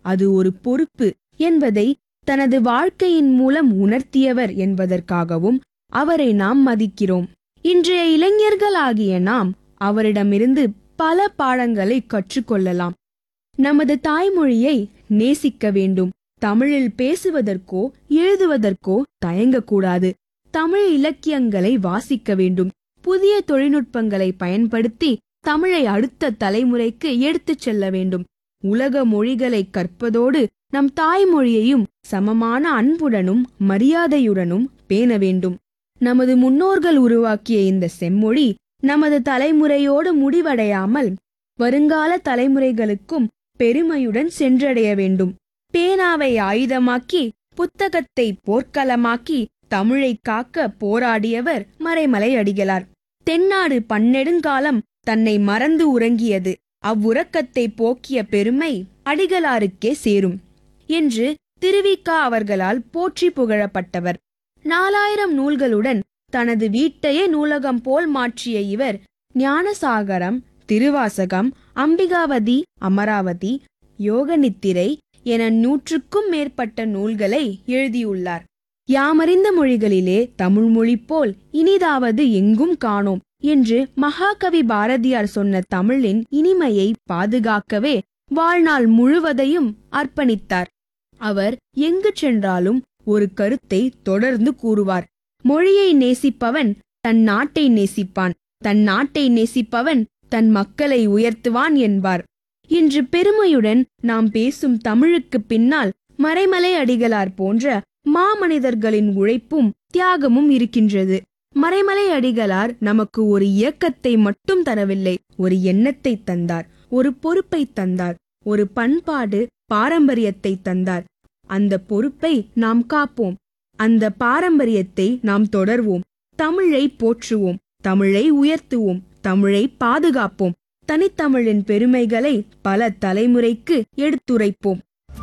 அது ஒரு பொறுப்பு என்பதை தனது வாழ்க்கையின் மூலம் உணர்த்தியவர் என்பதற்காகவும் அவரை நாம் மதிக்கிறோம் இன்றைய இளைஞர்களாகிய நாம் அவரிடமிருந்து பல பாடங்களை கற்றுக்கொள்ளலாம் நமது தாய்மொழியை நேசிக்க வேண்டும் தமிழில் பேசுவதற்கோ எழுதுவதற்கோ தயங்கக்கூடாது தமிழ் இலக்கியங்களை வாசிக்க வேண்டும் புதிய தொழில்நுட்பங்களை பயன்படுத்தி தமிழை அடுத்த தலைமுறைக்கு எடுத்துச் செல்ல வேண்டும் உலக மொழிகளை கற்பதோடு நம் தாய்மொழியையும் சமமான அன்புடனும் மரியாதையுடனும் பேண வேண்டும் நமது முன்னோர்கள் உருவாக்கிய இந்த செம்மொழி நமது தலைமுறையோடு முடிவடையாமல் வருங்கால தலைமுறைகளுக்கும் பெருமையுடன் சென்றடைய வேண்டும் பேனாவை ஆயுதமாக்கி புத்தகத்தை போர்க்களமாக்கி தமிழை காக்க போராடியவர் மறைமலை அடிகளார் தென்னாடு பன்னெடுங்காலம் தன்னை மறந்து உறங்கியது அவ்வுறக்கத்தை போக்கிய பெருமை அடிகளாருக்கே சேரும் என்று திருவிக்கா அவர்களால் போற்றி புகழப்பட்டவர் நாலாயிரம் நூல்களுடன் தனது வீட்டையே நூலகம் போல் மாற்றிய இவர் ஞானசாகரம் திருவாசகம் அம்பிகாவதி அமராவதி யோகநித்திரை என நூற்றுக்கும் மேற்பட்ட நூல்களை எழுதியுள்ளார் யாமறிந்த மொழிகளிலே தமிழ் மொழி போல் இனிதாவது எங்கும் காணோம் என்று மகாகவி பாரதியார் சொன்ன தமிழின் இனிமையை பாதுகாக்கவே வாழ்நாள் முழுவதையும் அர்ப்பணித்தார் அவர் எங்கு சென்றாலும் ஒரு கருத்தை தொடர்ந்து கூறுவார் மொழியை நேசிப்பவன் தன் நாட்டை நேசிப்பான் தன் நாட்டை நேசிப்பவன் தன் மக்களை உயர்த்துவான் என்பார் இன்று பெருமையுடன் நாம் பேசும் தமிழுக்கு பின்னால் மறைமலை அடிகளார் போன்ற மாமனிதர்களின் உழைப்பும் தியாகமும் இருக்கின்றது மறைமலை அடிகளார் நமக்கு ஒரு இயக்கத்தை மட்டும் தரவில்லை ஒரு எண்ணத்தை தந்தார் ஒரு பொறுப்பை தந்தார் ஒரு பண்பாடு பாரம்பரியத்தை தந்தார் அந்த பொறுப்பை நாம் காப்போம் அந்த பாரம்பரியத்தை நாம் தொடர்வோம் தமிழை போற்றுவோம் தமிழை உயர்த்துவோம் தமிழை பாதுகாப்போம் தனித்தமிழின் பெருமைகளை பல தலைமுறைக்கு எடுத்துரைப்போம்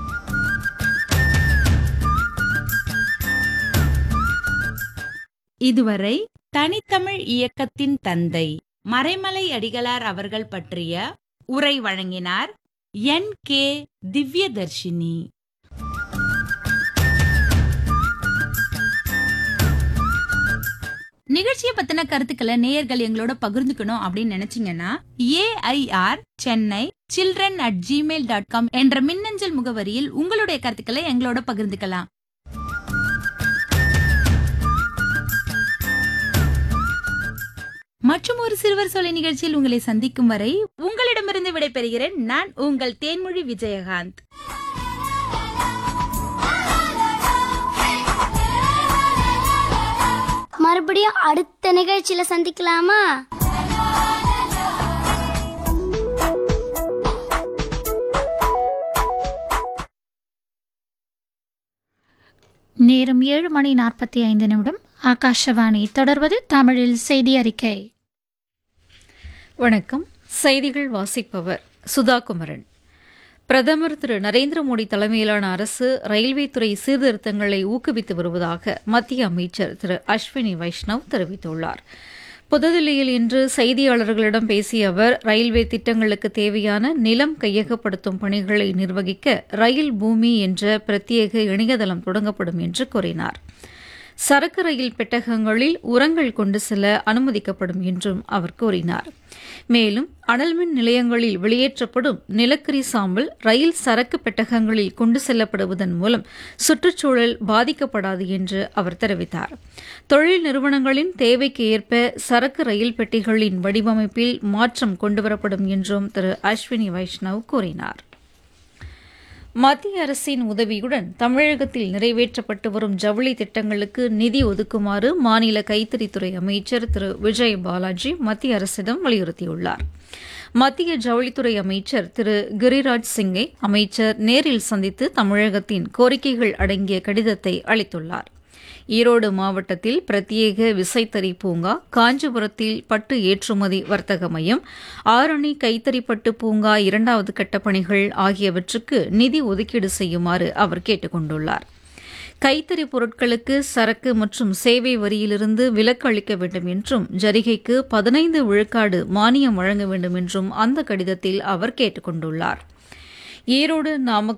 இதுவரை தனித்தமிழ் இயக்கத்தின் தந்தை மறைமலை அடிகளார் அவர்கள் பற்றிய உரை வழங்கினார் என் கே திவ்யதர்ஷினி நிகழ்ச்சியை பத்தின கருத்துக்களை நேயர்கள் எங்களோட பகிர்ந்துக்கணும் அப்படின்னு நினைச்சீங்கன்னா AIR Chennai children at Gmail dot com என்ற மின்னஞ்சல் முகவரியில் உங்களுடைய கருத்துக்களை எங்களோட பகிர்ந்துக்கலாம் மற்றும் ஒரு சிறுவர் சொலை நிகழ்ச்சியில் உங்களை சந்திக்கும் வரை உங்களிடமிருந்து விடைபெறுகிறேன் நான் உங்கள் தேன்மொழி விஜயகாந்த் மறுபடியும் அடுத்த நிகழ்ச்சியில சந்திக்கலாமா நேரம் ஏழு மணி நாற்பத்தி ஐந்து நிமிடம் ஆகாஷவாணி தொடர்வது தமிழில் செய்தி அறிக்கை வணக்கம் செய்திகள் வாசிப்பவர் சுதா குமரன் பிரதமர் திரு நரேந்திர மோடி தலைமையிலான அரசு ரயில்வே துறை சீர்திருத்தங்களை ஊக்குவித்து வருவதாக மத்திய அமைச்சர் திரு அஸ்வினி வைஷ்ணவ் தெரிவித்துள்ளார் புதுதில்லியில் இன்று செய்தியாளர்களிடம் பேசிய அவர் ரயில்வே திட்டங்களுக்கு தேவையான நிலம் கையகப்படுத்தும் பணிகளை நிர்வகிக்க ரயில் பூமி என்ற பிரத்யேக இணையதளம் தொடங்கப்படும் என்று கூறினார் சரக்கு ரயில் பெட்டகங்களில் உரங்கள் கொண்டு செல்ல அனுமதிக்கப்படும் என்றும் அவர் கூறினார் மேலும் அனல்மின் நிலையங்களில் வெளியேற்றப்படும் நிலக்கரி சாம்பல் ரயில் சரக்கு பெட்டகங்களில் கொண்டு செல்லப்படுவதன் மூலம் சுற்றுச்சூழல் பாதிக்கப்படாது என்று அவர் தெரிவித்தார் தொழில் நிறுவனங்களின் தேவைக்கு ஏற்ப சரக்கு ரயில் பெட்டிகளின் வடிவமைப்பில் மாற்றம் கொண்டுவரப்படும் என்றும் திரு அஸ்வினி வைஷ்ணவ் கூறினார் மத்திய அரசின் உதவியுடன் தமிழகத்தில் நிறைவேற்றப்பட்டு வரும் ஜவுளி திட்டங்களுக்கு நிதி ஒதுக்குமாறு மாநில கைத்தறித்துறை அமைச்சர் திரு விஜய் பாலாஜி மத்திய அரசிடம் வலியுறுத்தியுள்ளார் மத்திய ஜவுளித்துறை அமைச்சர் திரு கிரிராஜ் சிங்கை அமைச்சர் நேரில் சந்தித்து தமிழகத்தின் கோரிக்கைகள் அடங்கிய கடிதத்தை அளித்துள்ளார் ஈரோடு மாவட்டத்தில் பிரத்யேக விசைத்தறி பூங்கா காஞ்சிபுரத்தில் பட்டு ஏற்றுமதி வர்த்தக மையம் ஆரணி கைத்தறி பட்டு பூங்கா இரண்டாவது கட்ட பணிகள் ஆகியவற்றுக்கு நிதி ஒதுக்கீடு செய்யுமாறு அவர் கேட்டுக் கொண்டுள்ளார் கைத்தறி பொருட்களுக்கு சரக்கு மற்றும் சேவை வரியிலிருந்து விலக்கு அளிக்க வேண்டும் என்றும் ஜரிகைக்கு பதினைந்து விழுக்காடு மானியம் வழங்க வேண்டும் என்றும் அந்த கடிதத்தில் அவர் கேட்டுக் கொண்டுள்ளார் ஈரோடு நாமக்கல்